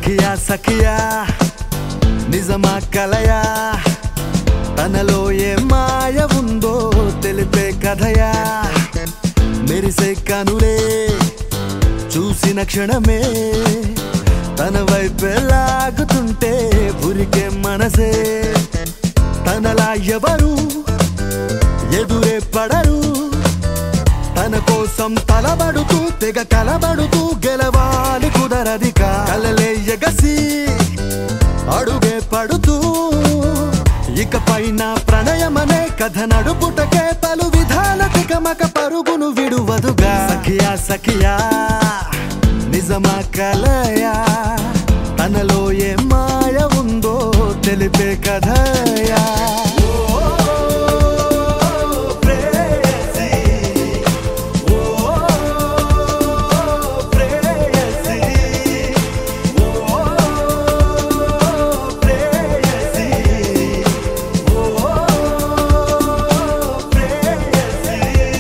సఖియా సఖియా నిజమా కలయా తనలో ఏ మాయ ఉందో తెలిపే కథయా మెరిసే కనులే చూసిన క్షణమే తన వైపే లాగుతుంటే ఉరికే మనసే తనలా ఎవరు ఎదురే పడరు తన కోసం తలబడుతూ తెగ కలబడుతూ గెలవాలి కుదరదిక కలలే ఎగసి అడుగే పడుతూ ఇక పైన ప్రణయమనే కథ నడుపుటకే పలు విధాల తికమక పరుగును విడువదుగా సఖియా సఖియా నిజమా కలయా తనలో ఏ మాయ ఉందో తెలిపే కథయా ఓ, ప్రేయసి. ఓ, ప్రేయసి. ఓ, ప్రేయసి. ఓ, ప్రేయసి.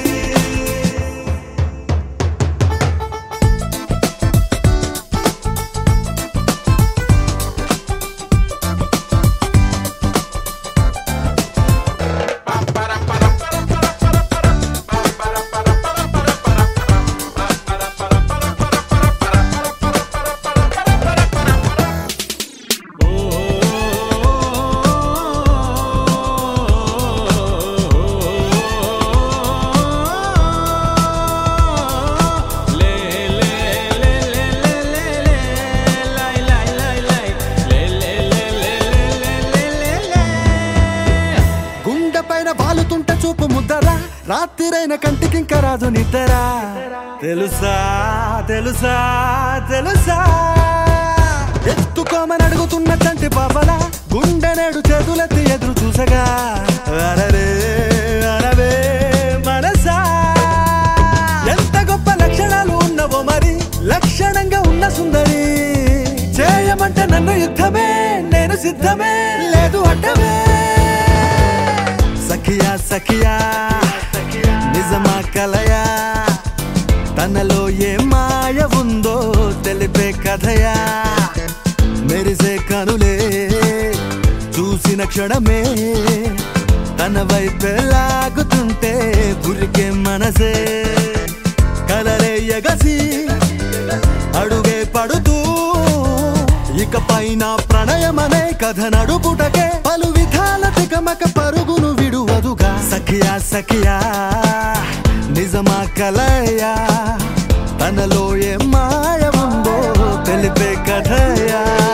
గుండె పైన వాలుతుంటే చూపు ముద్దరా రాత్రిరైన కంటికింక రాదు నిద్దరా తెలుసా తెలుసా తెలుసా ఎత్తుకోమని అడుగుతున్న చంటి పాపల గుండె నేడు చేతులెత్తి ఎదురు చూసగా అరరే అరవే మనసా ఎంత గొప్ప లక్షణాలు ఉన్నవో మరి లక్షణంగా ఉన్న సుందరి చేయమంటే నన్ను యుద్ధమే నేను సిద్ధమే లేదు అడ్డమే సఖియా సఖియా నిజమా కలయా తనలో ఏ మాయ ఉందో తెలిపే కథయా మెరిసే కనులే చూసిన క్షణమే తన వైపే లాగుతుంటే పురికే మనసే కలలే ఎగసి అడుగే పడుతూ ఇక పైన ప్రణయమనే కథ నడుపుటకే పలు విధాల తికమక పరుగును విడువదుగా సఖియా సఖియా నిజమా కలయా తనలో ఏ మాయ ఉందో తెలిపే కథయా